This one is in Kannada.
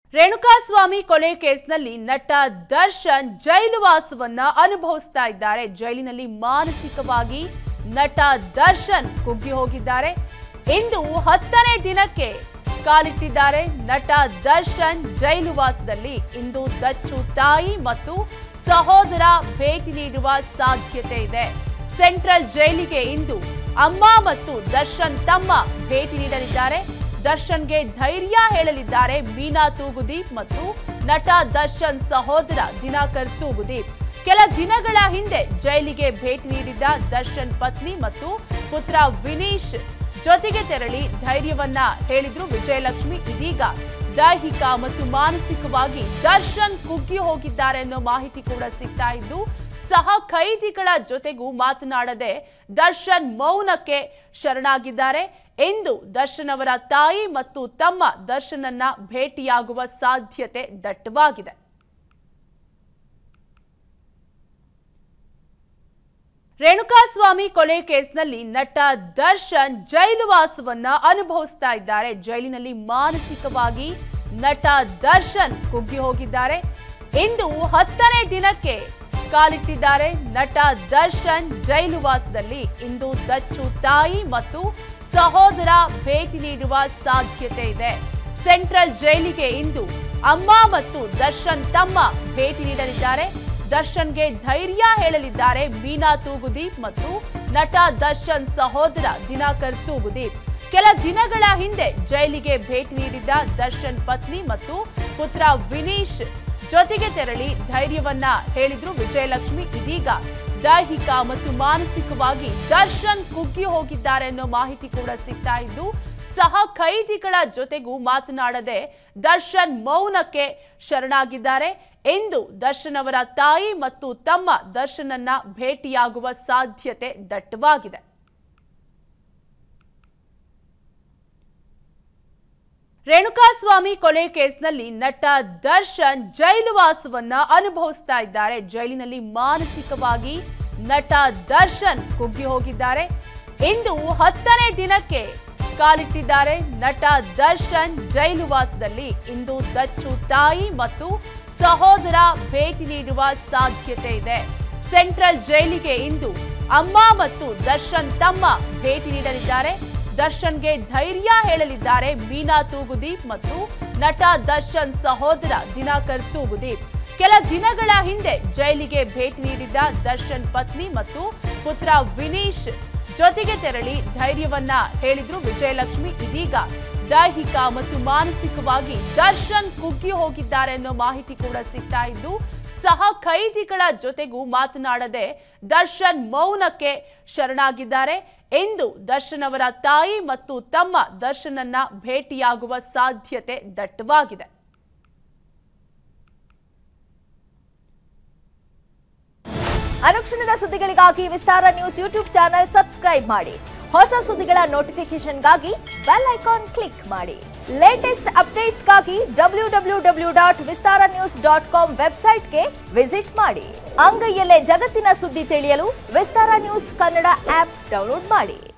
ರೇಣುಕಾಸ್ವಾಮಿ ಕೊಲೆ ಕೇಸ್ನಲ್ಲಿ ನಟ ದರ್ಶನ್ ಜೈಲುವಾಸವನ್ನ ಅನುಭವಿಸ್ತಾ ಇದ್ದಾರೆ ಜೈಲಿನಲ್ಲಿ ಮಾನಸಿಕವಾಗಿ ನಟ ದರ್ಶನ್ ಕುಗ್ಗಿ ಹೋಗಿದ್ದಾರೆ ಇಂದು ಹತ್ತನೇ ದಿನಕ್ಕೆ ಕಾಲಿಟ್ಟಿದ್ದಾರೆ ನಟ ದರ್ಶನ್ ಜೈಲುವಾಸದಲ್ಲಿ ಇಂದು ದಚ್ಚು ತಾಯಿ ಮತ್ತು ಸಹೋದರ ಭೇಟಿ ನೀಡುವ ಸಾಧ್ಯತೆ ಇದೆ ಸೆಂಟ್ರಲ್ ಜೈಲಿಗೆ ಇಂದು ಅಮ್ಮ ಮತ್ತು ದರ್ಶನ್ ತಮ್ಮ ಭೇಟಿ ನೀಡಲಿದ್ದಾರೆ ದರ್ಶನ್ಗೆ ಧೈರ್ಯ ಹೇಳಲಿದ್ದಾರೆ ಮೀನಾ ತೂಗುದೀಪ್ ಮತ್ತು ನಟ ದರ್ಶನ್ ಸಹೋದರ ದಿನಾಕರ್ ತೂಗುದೀಪ್ ಕೆಲ ದಿನಗಳ ಹಿಂದೆ ಜೈಲಿಗೆ ಭೇಟಿ ನೀಡಿದ್ದ ದರ್ಶನ್ ಪತ್ನಿ ಮತ್ತು ಪುತ್ರ ವಿನೀಶ್ ಜೊತೆಗೆ ತೆರಳಿ ಧೈರ್ಯವನ್ನ ಹೇಳಿದ್ರು ವಿಜಯಲಕ್ಷ್ಮಿ ಇದೀಗ ದೈಹಿಕ ಮತ್ತು ಮಾನಸಿಕವಾಗಿ ದರ್ಶನ್ ಕುಗ್ಗಿ ಹೋಗಿದ್ದಾರೆ ಅನ್ನೋ ಮಾಹಿತಿ ಕೂಡ ಸಿಗ್ತಾ ಇದ್ದು ಸಹ ಖೈದಿಗಳ ಜೊತೆಗೂ ಮಾತನಾಡದೆ ದರ್ಶನ್ ಮೌನಕ್ಕೆ ಶರಣಾಗಿದ್ದಾರೆ ಎಂದು ದರ್ಶನ್ ಅವರ ತಾಯಿ ಮತ್ತು ತಮ್ಮ ದರ್ಶನನ್ನ ಭೇಟಿಯಾಗುವ ಸಾಧ್ಯತೆ ದಟ್ಟವಾಗಿದೆ ರೇಣುಕಾಸ್ವಾಮಿ ಕೊಲೆ ಕೇಸ್ನಲ್ಲಿ ನಟ ದರ್ಶನ್ ಜೈಲುವಾಸವನ್ನ ಅನುಭವಿಸ್ತಾ ಇದ್ದಾರೆ ಜೈಲಿನಲ್ಲಿ ಮಾನಸಿಕವಾಗಿ ನಟ ದರ್ಶನ್ ಕುಗ್ಗಿ ಹೋಗಿದ್ದಾರೆ ಇಂದು ಹತ್ತನೇ ದಿನಕ್ಕೆ ಕಾಲಿಟ್ಟಿದ್ದಾರೆ ನಟ ದರ್ಶನ್ ಜೈಲುವಾಸದಲ್ಲಿ ಇಂದು ದಚ್ಚು ತಾಯಿ ಮತ್ತು ಸಹೋದರ ಭೇಟಿ ನೀಡುವ ಸಾಧ್ಯತೆ ಇದೆ ಸೆಂಟ್ರಲ್ ಜೈಲಿಗೆ ಇಂದು ಅಮ್ಮ ಮತ್ತು ದರ್ಶನ್ ತಮ್ಮ ಭೇಟಿ ನೀಡಲಿದ್ದಾರೆ ದರ್ಶನ್ಗೆ ಧೈರ್ಯ ಹೇಳಲಿದ್ದಾರೆ ಮೀನಾ ತೂಗುದೀಪ್ ಮತ್ತು ನಟ ದರ್ಶನ್ ಸಹೋದರ ದಿನಾಕರ್ ತೂಗುದೀಪ್ ಕೆಲ ದಿನಗಳ ಹಿಂದೆ ಜೈಲಿಗೆ ಭೇಟಿ ನೀಡಿದ್ದ ದರ್ಶನ್ ಪತ್ನಿ ಮತ್ತು ಪುತ್ರ ವಿನೀಶ್ ಜೊತೆಗೆ ತೆರಳಿ ಧೈರ್ಯವನ್ನ ಹೇಳಿದ್ರು ವಿಜಯಲಕ್ಷ್ಮಿ ಇದೀಗ ದೈಹಿಕ ಮತ್ತು ಮಾನಸಿಕವಾಗಿ ದರ್ಶನ್ ಕುಗ್ಗಿ ಹೋಗಿದ್ದಾರೆ ಅನ್ನೋ ಮಾಹಿತಿ ಕೂಡ ಸಿಗ್ತಾ ಇದ್ದು ಸಹ ಖೈದಿಗಳ ಜೊತೆಗೂ ಮಾತನಾಡದೆ ದರ್ಶನ್ ಮೌನಕ್ಕೆ ಶರಣಾಗಿದ್ದಾರೆ ಎಂದು ದರ್ಶನ್ ಅವರ ತಾಯಿ ಮತ್ತು ತಮ್ಮ ದರ್ಶನನ್ನ ಭೇಟಿಯಾಗುವ ಸಾಧ್ಯತೆ ದಟ್ಟವಾಗಿದೆ ರೇಣುಕಾಸ್ವಾಮಿ ಕೊಲೆ ಕೇಸ್ನಲ್ಲಿ ನಟ ದರ್ಶನ್ ಜೈಲುವಾಸವನ್ನ ಅನುಭವಿಸ್ತಾ ಇದ್ದಾರೆ ಜೈಲಿನಲ್ಲಿ ಮಾನಸಿಕವಾಗಿ ನಟ ದರ್ಶನ್ ಕುಗ್ಗಿ ಹೋಗಿದ್ದಾರೆ ಇಂದು ಹತ್ತನೇ ದಿನಕ್ಕೆ ಕಾಲಿಟ್ಟಿದ್ದಾರೆ ನಟ ದರ್ಶನ್ ಜೈಲುವಾಸದಲ್ಲಿ ಇಂದು ದಚ್ಚು ತಾಯಿ ಮತ್ತು ಸಹೋದರ ಭೇಟಿ ನೀಡುವ ಸಾಧ್ಯತೆ ಇದೆ ಸೆಂಟ್ರಲ್ ಜೈಲಿಗೆ ಇಂದು ಅಮ್ಮ ಮತ್ತು ದರ್ಶನ್ ತಮ್ಮ ಭೇಟಿ ನೀಡಲಿದ್ದಾರೆ ದರ್ಶನ್ಗೆ ಧೈರ್ಯ ಹೇಳಲಿದ್ದಾರೆ ಮೀನಾ ತೂಗುದೀಪ್ ಮತ್ತು ನಟ ದರ್ಶನ್ ಸಹೋದರ ದಿನಾಕರ್ ತೂಗುದೀಪ್ ಕೆಲ ದಿನಗಳ ಹಿಂದೆ ಜೈಲಿಗೆ ಭೇಟಿ ನೀಡಿದ್ದ ದರ್ಶನ್ ಪತ್ನಿ ಮತ್ತು ಪುತ್ರ ವಿನೀಶ್ ಜೊತೆಗೆ ತೆರಳಿ ಧೈರ್ಯವನ್ನ ಹೇಳಿದ್ರು ವಿಜಯಲಕ್ಷ್ಮಿ ಇದೀಗ ದೈಹಿಕ ಮತ್ತು ಮಾನಸಿಕವಾಗಿ ದರ್ಶನ್ ಕುಗ್ಗಿ ಹೋಗಿದ್ದಾರೆ ಅನ್ನೋ ಮಾಹಿತಿ ಕೂಡ ಸಿಗ್ತಾ ಇದ್ದು ಸಹ ಖೈದಿಗಳ ಜೊತೆಗೂ ಮಾತನಾಡದೆ ದರ್ಶನ್ ಮೌನಕ್ಕೆ ಶರಣಾಗಿದ್ದಾರೆ ಎಂದು ದರ್ಶನ್ ಅವರ ತಾಯಿ ಮತ್ತು ತಮ್ಮ ದರ್ಶನನ್ನ ಭೇಟಿಯಾಗುವ ಸಾಧ್ಯತೆ ದಟ್ಟವಾಗಿದೆ ಅನುಕ್ಷಣದ ಸುದ್ದಿಗಳಿಗಾಗಿ Vistara news YouTube channel subscribe ಮಾಡಿ ಹೊಸ ಸುದ್ದಿಗಳ ನೋಟಿಫಿಕೇಶನ್ಗಾಗಿ ಬೆಲ್ ಐಕಾನ್ ಕ್ಲಿಕ್ ಮಾಡಿ ಲೇಟೆಸ್ಟ್ ಅಪ್ಡೇಟ್ಸ್ಗಾಗಿ W W W dot Vistara news dot com ವೆಬ್ಸೈಟ್ಗೆ ವಿಸಿಟ್ ಮಾಡಿ ಅಂಗೈಯಲ್ಲೇ ಜಗತ್ತಿನ ಸುದ್ದಿ ತಿಳಿಯಲು Vistara news Kannada app download ಮಾಡಿ